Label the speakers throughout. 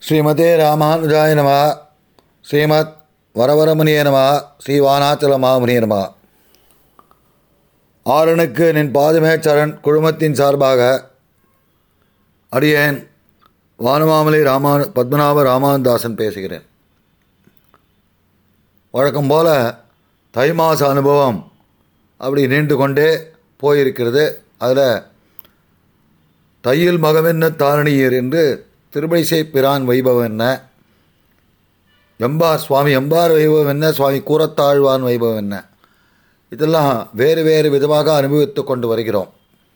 Speaker 1: ஸ்ரீமதே ராமானுஜாய நம ஸ்ரீமத் வரவரமுனிய நம ஸ்ரீ வானாச்சல மாமுனிய நம ஆரனுக்கு நின் பாதுமே சரண் குழுமத்தின் சார்பாக அடியேன் வானமாமலை ராமா பத்மநாப ராமானுதாசன் பேசுகிறேன் வழக்கம் போல தை மாச அனுபவம் அப்படி நீண்டு கொண்டே போயிருக்கிறது அதில் தையில் மகமென்ன தாரணியர் என்று திருமணிசை பிரான் வைபவம் என்ன எம்பார் சுவாமி எம்பார் வைபவம் என்ன சுவாமி கூரத்தாழ்வான் வைபவம் என்ன இதெல்லாம் வேறு வேறு விதமாக அனுபவித்து கொண்டு வருகிறோம்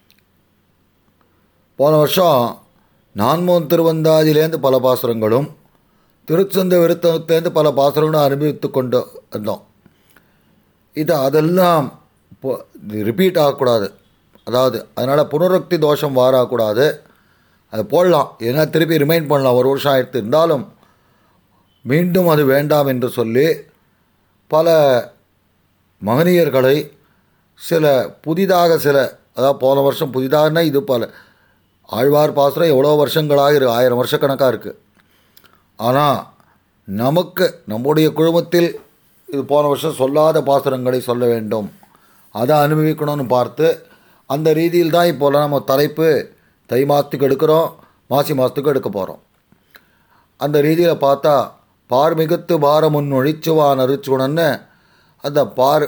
Speaker 1: போன வருஷம் நான்மோன் திருவந்தாதிலேருந்து பல பாசுரங்களும் திருச்சந்த விருத்தத்திலேருந்து பல பாசுரங்களும் அனுபவித்து கொண்டு வந்தோம் இது அதெல்லாம் இப்போ ரிப்பீட் ஆகக்கூடாது அதாவது அதனால் புனருக்தி தோஷம் வாரக்கூடாது அது போடலாம் ஏன்னா திருப்பி ரிமைண்ட் பண்ணலாம் ஒரு வருஷம் ஆயிடுத்து இருந்தாலும் மீண்டும் அது வேண்டாம் என்று சொல்லி பல மகனியர்களை சில புதிதாக சில அதாவது போன வருஷம் புதிதாகனா இது பல ஆழ்வார் பாசுரம் எவ்வளோ வருஷங்களாக இரு ஆயிரம் வருஷக்கணக்காக இருக்குது ஆனால் நமக்கு நம்முடைய குழுமத்தில் இது போன வருஷம் சொல்லாத பாசுரங்களை சொல்ல வேண்டும் அதை அனுபவிக்கணும்னு பார்த்து அந்த ரீதியில் தான் இப்போ நம்ம தலைப்பு தை மாதத்துக்கு எடுக்கிறோம் மாசி மாதத்துக்கு எடுக்க போகிறோம் அந்த ரீதியில் பார்த்தா பார் மிகுத்து பாரம் முன் ஒழிச்சுவான் அரிச்சுணன்னு அந்த பார்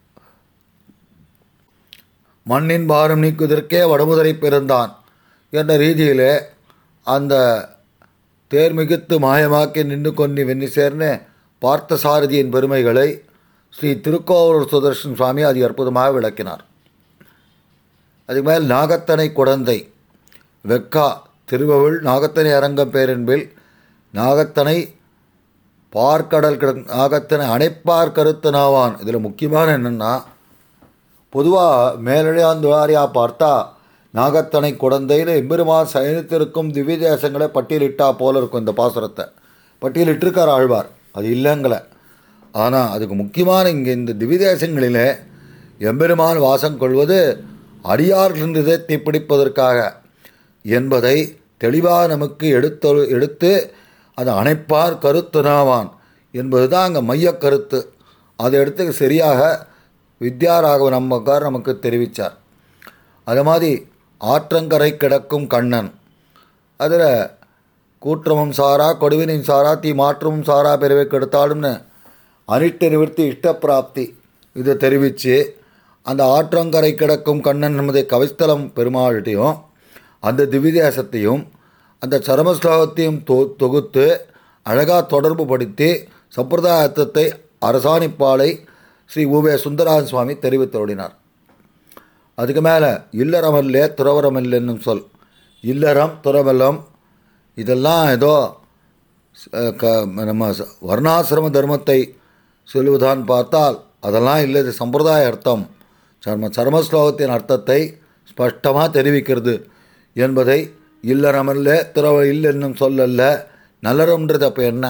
Speaker 1: மண்ணின் பாரம் நீக்குவதற்கே வடமுதலை பிறந்தான் என்ற ரீதியிலே அந்த தேர் மிகுத்து மாயமாக்கி நின்று கொண்டு வெண்ணி சேர்ந்து பார்த்த சாரதியின் பெருமைகளை ஸ்ரீ திருக்கோவலூர் சுதர்ஷன் சுவாமி அது அற்புதமாக விளக்கினார் அதுக்கு மேல் நாகத்தனை குடந்தை வெக்கா திருவவிழ் நாகத்தனை அரங்கம் பேரென்பில் நாகத்தனை பார்க்கடல் கிட நாகத்தனை அணைப்பார் கருத்து நாவான் இதில் முக்கியமான என்னென்னா பொதுவாக மேலழையாந்துவாரியாக பார்த்தா நாகத்தனை குடந்தையில் எம்பெருமான் சயனித்திருக்கும் திவ்ய தேசங்களை பட்டியலிட்டா போல இருக்கும் இந்த பாசுரத்தை பட்டியலிட்டிருக்கார் ஆழ்வார் அது இல்லைங்களே ஆனால் அதுக்கு முக்கியமான இங்கே இந்த திவ்ய தேசங்களிலே எம்பெருமான் வாசம் கொள்வது அடியார்களின் இதயத்தை பிடிப்பதற்காக என்பதை தெளிவாக நமக்கு எடுத்து எடுத்து அது அணைப்பார் கருத்துனாவான் என்பது தான் அங்கே மையக் கருத்து அதை எடுத்து சரியாக வித்யாராகவ நம்மக்கார் நமக்கு தெரிவித்தார் அது மாதிரி ஆற்றங்கரை கிடக்கும் கண்ணன் அதில் கூற்றமும் சாரா கொடுவினின் சாரா தீ மாற்றமும் சாரா பிறவை கெடுத்தாலும்னு அனிட்ட நிவர்த்தி இஷ்டப்பிராப்தி இதை தெரிவித்து அந்த ஆற்றங்கரை கிடக்கும் கண்ணன் என்பதை கவிஸ்தலம் பெருமாள்கிட்டையும் அந்த திவ்யதேசத்தையும் அந்த சரமஸ்லோகத்தையும் தொ தொகுத்து அழகாக தொடர்பு படுத்தி சம்பிரதாயத்தை அரசாணிப்பாளை ஸ்ரீ உவே சுந்தராஜன் சுவாமி தெரிவித்தோடினார் அதுக்கு மேலே இல்லறமல்லே துறவரமல்ல என்னும் சொல் இல்லறம் துறவலம் இதெல்லாம் ஏதோ க நம்ம வர்ணாசிரம தர்மத்தை சொல்லுவதான் பார்த்தால் அதெல்லாம் இல்லை இது சம்பிரதாய அர்த்தம் சர்ம சர்மஸ்லோகத்தின் அர்த்தத்தை ஸ்பஷ்டமாக தெரிவிக்கிறது என்பதை இல்லறமல்ல துறவ இல்லென்னும் சொல்லல்ல நல்லறம்ன்றது அப்போ என்ன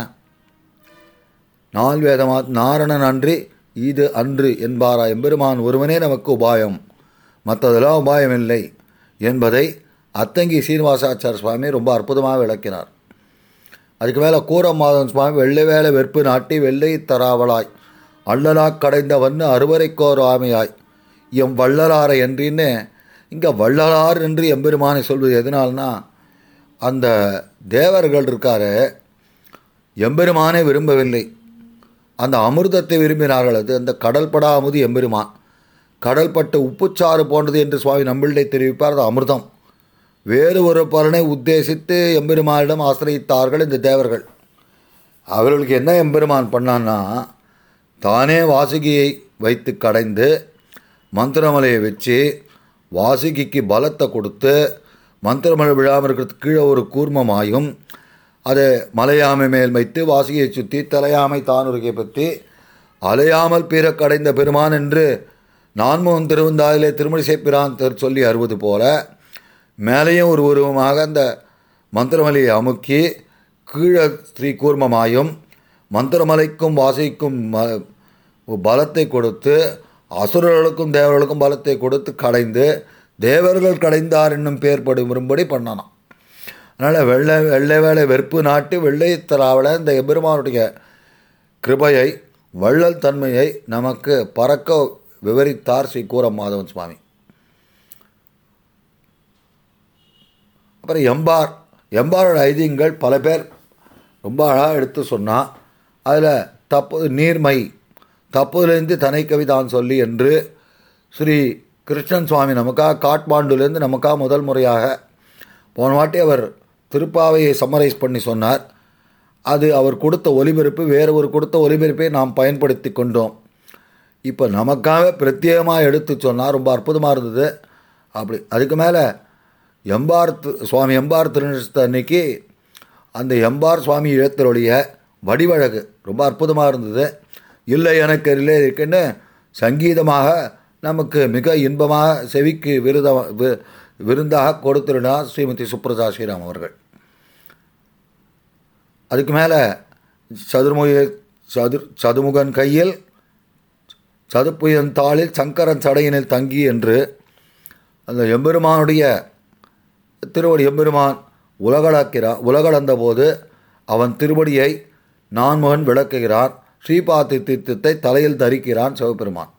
Speaker 1: நால் வேதமா நாரணன் அன்றி இது அன்று என்பாரா எம்பெருமான் ஒருவனே நமக்கு உபாயம் மற்றதெல்லாம் உபாயம் இல்லை என்பதை அத்தங்கி சீனிவாசாச்சார சுவாமி ரொம்ப அற்புதமாக விளக்கினார் அதுக்கு மேலே கூரமாதன் சுவாமி வெள்ளை வேலை வெறுப்பு நாட்டி வெள்ளை தராவலாய் அள்ளலாக் கடைந்த வண்ணு அறுவரைக்கோர் ஆமையாய் எம் வள்ளலாரை என்றின்னு இங்கே வள்ளலார் என்று எம்பெருமானை சொல்வது எதனால்னா அந்த தேவர்கள் இருக்காரு எம்பெருமானை விரும்பவில்லை அந்த அமிர்தத்தை விரும்பினார்கள் அது அந்த கடல் படா அமுது எம்பெருமான் கடல் பட்டு உப்புச்சாறு போன்றது என்று சுவாமி நம்பிள்ளை தெரிவிப்பார் அது அமிர்தம் வேறு ஒரு பலனை உத்தேசித்து எம்பெருமானிடம் ஆசிரியத்தார்கள் இந்த தேவர்கள் அவர்களுக்கு என்ன எம்பெருமான் பண்ணான்னா தானே வாசுகியை வைத்து கடைந்து மந்திரமலையை வச்சு வாசுகிக்கு பலத்தை கொடுத்து மந்திரமலை விழாமல் இருக்கிறதுக்கு கீழே ஒரு கூர்மமாயும் அதை மலையாமை மேல் வைத்து வாசுகியை சுற்றி தலையாமை தானுருகை பற்றி அலையாமல் பிற கடைந்த பெருமான் என்று நான்முகன் திருவந்தாயிலே திருமணிசை பிரான் சொல்லி அறுவது போல மேலேயும் ஒரு உருவமாக அந்த மந்திரமலையை அமுக்கி கீழே ஸ்ரீ கூர்மமாயும் மந்திரமலைக்கும் வாசிக்கும் பலத்தை கொடுத்து அசுரர்களுக்கும் தேவர்களுக்கும் பலத்தை கொடுத்து கடைந்து தேவர்கள் கடைந்தார் என்னும் பேர் படும்படி பண்ணனான் அதனால் வெள்ளை வெள்ளை வேலை வெறுப்பு நாட்டு வெள்ளை தராவல இந்த எம்பெருமானுடைய கிருபையை வள்ளல் தன்மையை நமக்கு பறக்க விவரித்தார் ஸ்ரீ கூரம் மாதவன் சுவாமி அப்புறம் எம்பார் எம்பாரோட ஐதீகங்கள் பல பேர் ரொம்ப அழகாக எடுத்து சொன்னால் அதில் தப்பு நீர்மை தப்புலேருந்து தனை கவிதான் சொல்லி என்று ஸ்ரீ கிருஷ்ணன் சுவாமி நமக்காக காட்மாண்டுலேருந்து நமக்காக முதல் முறையாக போன வாட்டி அவர் திருப்பாவையை சம்மரைஸ் பண்ணி சொன்னார் அது அவர் கொடுத்த ஒலிபரப்பு வேறு ஒரு கொடுத்த ஒலிபரப்பை நாம் பயன்படுத்தி கொண்டோம் இப்போ நமக்காக பிரத்யேகமாக எடுத்து சொன்னால் ரொம்ப அற்புதமாக இருந்தது அப்படி அதுக்கு மேலே எம்பார் தி- சுவாமி எம்பார் திருநட்சத்திர அன்னைக்கு அந்த எம்பார் சுவாமி இழத்தருடைய வடிவழகு ரொம்ப அற்புதமாக இருந்தது இல்லை எனக்கு இல்லை இருக்குன்னு சங்கீதமாக நமக்கு மிக இன்பமாக செவிக்கு விருத வி- விருந்தாக கொடுத்திருந்தார் ஸ்ரீமதி சுப்ரதா ஸ்ரீராம் அவர்கள் அதுக்கு மேலே சதுர்முக சதுர் சதுமுகன் கையில் சதுப்புயன் தாளில் சங்கரன் சடையினில் தங்கி என்று அந்த எம்பெருமானுடைய திருவடி எம்பெருமான் உலகளக்கிறான் உலகளந்த போது அவன் திருவடியை நான்முகன் விளக்குகிறான் ஸ்ரீபாத்தி தீர்த்தத்தை தலையில் தரிக்கிறான் சிவபெருமான்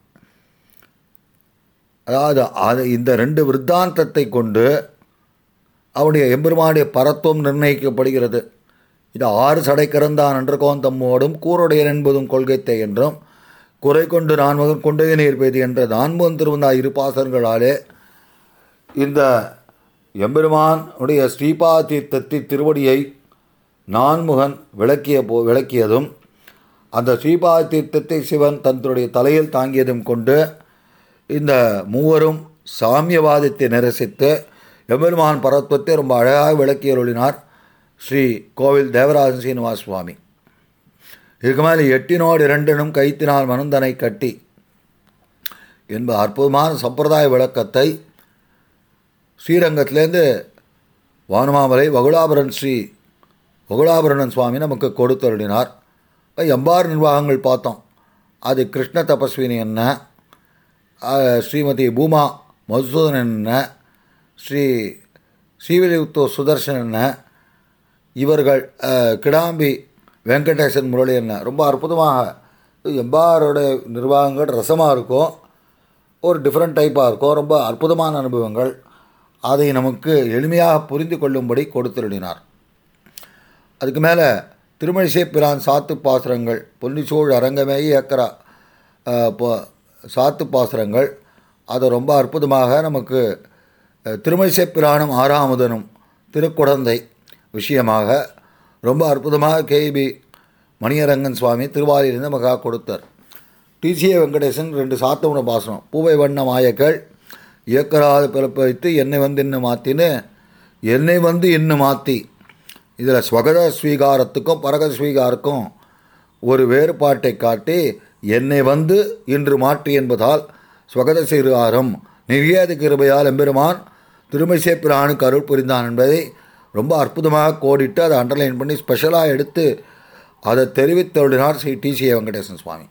Speaker 1: அதாவது அது இந்த ரெண்டு விருத்தாந்தத்தை கொண்டு அவனுடைய எம்பெருமானுடைய பரத்துவம் நிர்ணயிக்கப்படுகிறது இது ஆறு சடை கிறந்தான் என்ற கோந்தம்மோடும் கூருடையன் என்பதும் கொள்கைத்தை என்றும் குறை கொண்டு நான்முகன் கொண்டே நீர் பெய்து என்ற நான்முகன் திருவந்தா இரு பாசனங்களாலே இந்த எம்பெருமான் உடைய ஸ்ரீபா தீர்த்தத்தி திருவடியை நான்முகன் விளக்கிய போ விளக்கியதும் அந்த ஸ்ரீபா தீர்த்தத்தை சிவன் தன்னுடைய தலையில் தாங்கியதும் கொண்டு இந்த மூவரும் சாமியவாதத்தை நிரசித்து எம்பெருமான் பரத்வத்தை ரொம்ப அழகாக விளக்கியருளினார் ஸ்ரீ கோவில் தேவராஜன் சீனிவாஸ் சுவாமி இதுக்கு மேலே எட்டினோடு இரண்டினும் கைத்தினால் மனந்தனை கட்டி என்ப அற்புதமான சம்பிரதாய விளக்கத்தை ஸ்ரீரங்கத்திலேருந்து வானுமாமலை வகுலாபரன் ஸ்ரீ வகுலாபரணன் சுவாமி நமக்கு கொடுத்தருளினார் எம்பார் நிர்வாகங்கள் பார்த்தோம் அது கிருஷ்ண தபஸ்வினி என்ன அஹ், ஸ்ரீமதி பூமா மதுசூதனன் என்ன ஸ்ரீ ஸ்ரீவிலிபுத்தூ சுதர்சன் என்ன இவர்கள் அஹ், கிடாம்பி வெங்கடேசன் முரளி என்ன ரொம்ப அற்புதமாக எம்பாரோட நிர்வாகங்கள் ரசமாக இருக்கும் ஒரு டிஃப்ரெண்ட் டைப்பாக இருக்கும் ரொம்ப அற்புதமான அனுபவங்கள் அதை நமக்கு எளிமையாக புரிந்து கொள்ளும்படி கொடுத்திருடினார் அதுக்கு மேலே திருமணிசை பிரான் சாத்து பாசுரங்கள் பொன்னிச்சூழ் அரங்கமே ஏக்கரா அஹ், பொ- சாத்து பாசுரங்கள் அதை ரொம்ப அற்புதமாக நமக்கு அஹ், திருமணிசை பிரானும் ஆறாமுதனும் திருக்குடந்தை விஷயமாக ரொம்ப அற்புதமாக கேபி மணியரங்கன் சுவாமி திருவாரியிலிருந்து நமக்காக கொடுத்தார் டிசிஏ வெங்கடேசன் ரெண்டு சாத்தவன பாசனம் பூவை வண்ண மாயக்கள் இயக்கராத பிறப்பு வைத்து என்னை வந்து இன்னும் மாற்றின்னு என்னை வந்து இன்னும் மாற்றி இதில் ஸ்வகத ஸ்வீகாரத்துக்கும் பரக ஸ்வீகாருக்கும் ஒரு வேறுபாட்டை காட்டி என்னை வந்து இன்று மாற்றி என்பதால் ஸ்வகத ஸ்வீகாரம் நிர்யாத கிருபையால் எம்பெருமான் திருமைசே பிரானுக்கு அருள் புரிந்தான் என்பதை ரொம்ப அற்புதமாக கோடிட்டு அதை அண்டர்லைன் பண்ணி ஸ்பெஷலாக எடுத்து அதை தெரிவித்தருளினார் ஸ்ரீ டிசிஏ வெங்கடேசன் சுவாமி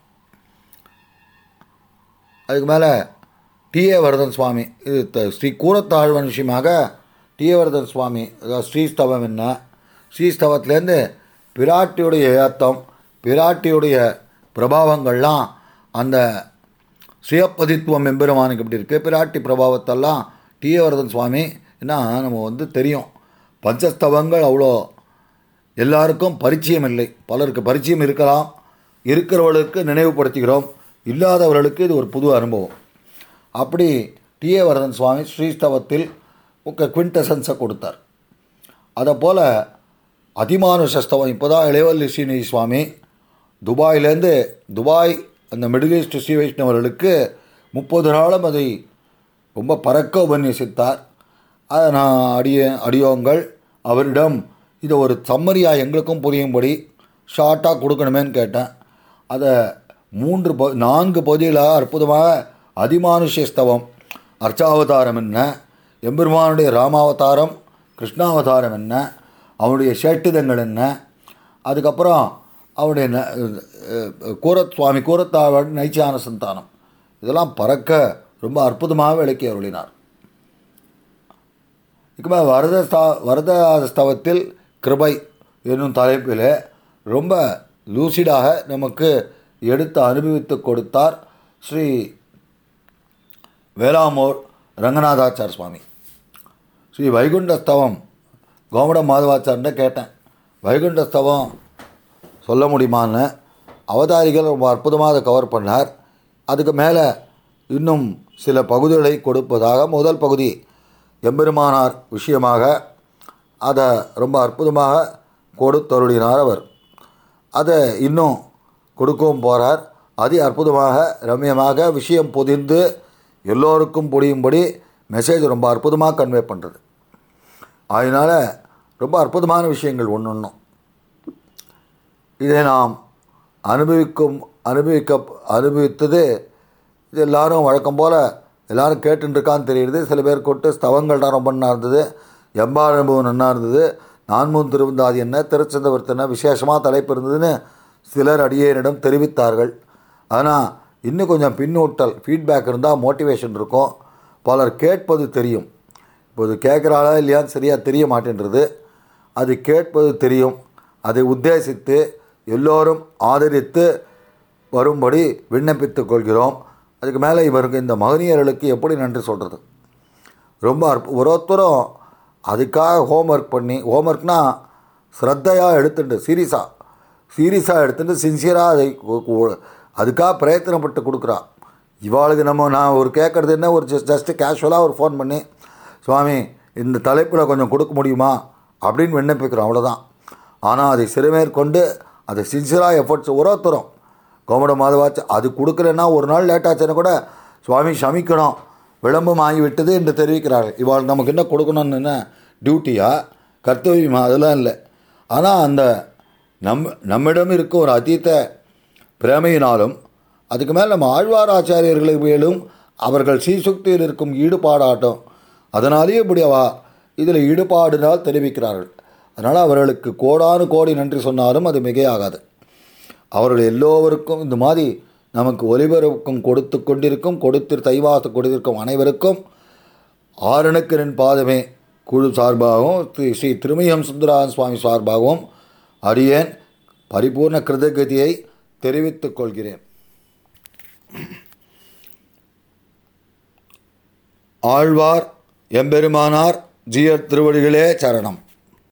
Speaker 1: அதுக்கு மேலே டிஏ வரதன் சுவாமி இது த- ஸ்ரீ கூரத்தாழ்வன் விஷயமாக டிஏ வரதன் சுவாமி அதாவது ஸ்ரீஸ்தவம் என்ன ஸ்ரீஸ்தவத்துலேருந்து பிராட்டியுடைய ஏத்தம் பிராட்டியுடைய பிரபாவங்கள்லாம் அந்த சுயப்பதித்துவம் எம்பெருமானுக்கு எப்படி இருக்குது பிராட்டி பிரபாவத்தெல்லாம் டிஏ வரதன் சுவாமி என்ன நம்ம வந்து தெரியும் பஞ்சஸ்தவங்கள் அவ்வளோ எல்லாருக்கும் பரிச்சயம் இல்லை பலருக்கு பரிச்சயம் இருக்கலாம் இருக்கிறவர்களுக்கு நினைவுபடுத்துகிறோம் இல்லாதவர்களுக்கு இது ஒரு புது அனுபவம் அப்படி டிஏ வரதன் சுவாமி ஸ்ரீஸ்தவத்தில் முக்க குவிண்டசன்ஸை கொடுத்தார் அதை போல் அதிமானுஷஸ்தவம் இப்போ தான் இளைவல்லி ஸ்ரீநிதி சுவாமி துபாயிலேருந்து துபாய் அந்த மிடில் ஈஸ்ட் ஸ்ரீ வைஷ்ணவர்களுக்கு முப்பது நாளும் அதை ரொம்ப பறக்க உபன்யசித்தார் அதை நான் அடிய அடியோங்கள் அவரிடம் இதை ஒரு சம்மரியாக எங்களுக்கும் புரியும்படி ஷார்ட்டாக கொடுக்கணுமேன்னு கேட்டேன் அதை மூன்று ப நான்கு பகுதிகளாக அற்புதமாக அதிமானுஷ்யஸ்தவம் அர்ச்சாவதாரம் என்ன எம்பெருமானுடைய ராமாவதாரம் கிருஷ்ணாவதாரம் என்ன அவனுடைய சேட்டிதங்கள் என்ன அதுக்கப்புறம் அவனுடைய ந- அஹ் கூரத் சுவாமி கூரத்தாவன் நைச்சியான சந்தானம் இதெல்லாம் பறக்க ரொம்ப அற்புதமாக விளக்கி அருளினார் இப்போ வரத ஸ்தா வரத ஸ்தவத்தில் கிருபை என்னும் தலைப்பில் ரொம்ப லூசிடாக நமக்கு எடுத்து அனுபவித்து கொடுத்தார் ஸ்ரீ வேளாமூர் ரங்கநாதாச்சார் சுவாமி ஸ்ரீ வைகுண்டஸ்தவம் கோமட மாதவாச்சார்கிட்ட கேட்டேன் வைகுண்டஸ்தவம் சொல்ல முடியுமான்னு அவதாரிகள் ரொம்ப அற்புதமாக அதை கவர் பண்ணார் அதுக்கு மேலே இன்னும் சில பகுதிகளை கொடுப்பதாக முதல் பகுதி எம்பெருமானார் விஷயமாக அதை ரொம்ப அற்புதமாக கொடுத்தருளினார் அவர் அதை இன்னும் கொடுக்கவும் போகிறார் அதி அற்புதமாக ரம்யமாக விஷயம் பொதிந்து எல்லோருக்கும் புரியும்படி மெசேஜ் ரொம்ப அற்புதமாக கன்வே பண்ணுறது அதனால் ரொம்ப அற்புதமான விஷயங்கள் ஒன்று ஒன்றும் இதை நாம் அனுபவிக்கும் அனுபவிக்க அனுபவித்தது இது எல்லாரும் வழக்கம் போல் எல்லாரும் கேட்டுருக்கான்னு தெரியுது சில பேர் கொட்டு ஸ்தவங்கள் தான் ரொம்ப நல்லா இருந்தது எம்பார் அனுபவம் நல்லா இருந்தது நான்மூன் திருவந்தாதி என்ன திருச்செந்தவர்த்து என்ன விசேஷமாக தலைப்பு இருந்ததுன்னு சிலர் அடியேனிடம் தெரிவித்தார்கள் ஆனால் இன்னும் கொஞ்சம் பின்னூட்டல் ஃபீட்பேக் இருந்தால் மோட்டிவேஷன் இருக்கும் பலர் கேட்பது தெரியும் இப்போது கேட்குறாளா இல்லையான்னு சரியாக தெரிய மாட்டேன்றது அது கேட்பது தெரியும் அதை உத்தேசித்து எல்லோரும் ஆதரித்து வரும்படி விண்ணப்பித்துக் கொள்கிறோம் அதுக்கு மேலே இவருக்கு இந்த மகனியர்களுக்கு எப்படி நன்றி சொல்கிறது ரொம்ப அற்ப ஒருத்தரும் அதுக்காக ஹோம்ஒர்க் பண்ணி ஹோம்ஒர்க்னால் ஸ்ரத்தையாக எடுத்துட்டு சீரியஸாக சீரியஸாக எடுத்துட்டு சின்சியராக அதை கு- கு- அதுக்காக பிரயத்தனப்பட்டு கொடுக்குறா இவாளுக்கு நம்ம நான் ஒரு கேட்குறது என்ன ஒரு ஜஸ்ட் ஜஸ்ட்டு கேஷுவலாக ஒரு ஃபோன் பண்ணி சுவாமி இந்த தலைப்பில் கொஞ்சம் கொடுக்க முடியுமா அப்படின்னு விண்ணப்பிக்கிறோம் அவ்வளோதான் ஆனால் அதை சிறுமேற்கொண்டு அதை சின்சியராக எஃபர்ட்ஸ் ஒருத்தரும் கோமட மாதவாச்சு அது கொடுக்கலன்னா ஒரு நாள் லேட் ஆச்சுன்னா கூட சுவாமி சமிக்கணும் விளம்பரம் ஆகிவிட்டது என்று தெரிவிக்கிறார்கள் இவாள் நமக்கு என்ன கொடுக்கணும்னு என்ன டியூட்டியா கர்த்தவியமா அதெல்லாம் இல்லை ஆனால் அந்த நம் நம்மிடம் இருக்க ஒரு அதீத பிரேமையினாலும் அதுக்கு மேலே நம்ம ஆழ்வார் ஆச்சாரியர்களை மேலும் அவர்கள் ஸ்ரீசுக்தியில் இருக்கும் ஈடுபாடாட்டம் அதனாலேயே இப்படி அவா இதில் ஈடுபாடினால் தெரிவிக்கிறார்கள் அதனால் அவர்களுக்கு கோடானு கோடி நன்றி சொன்னாலும் அது மிகையாகாது அவர்கள் எல்லோருக்கும் இந்த மாதிரி நமக்கு ஒலிபரப்புக்கும் கொடுத்து கொண்டிருக்கும் கொடுத்து தைவாச கொடுத்திருக்கும் அனைவருக்கும் ஆரணக்கரின் பாதமே குழு சார்பாகவும் ஸ்ரீ ஸ்ரீ திருமயம் சுந்தரான் சுவாமி சார்பாகவும் அடியேன் பரிபூர்ண கிருதகதியை தெரிவித்துக் கொள்கிறேன் ஆழ்வார் எம்பெருமானார் ஜியர் திருவடிகளே சரணம்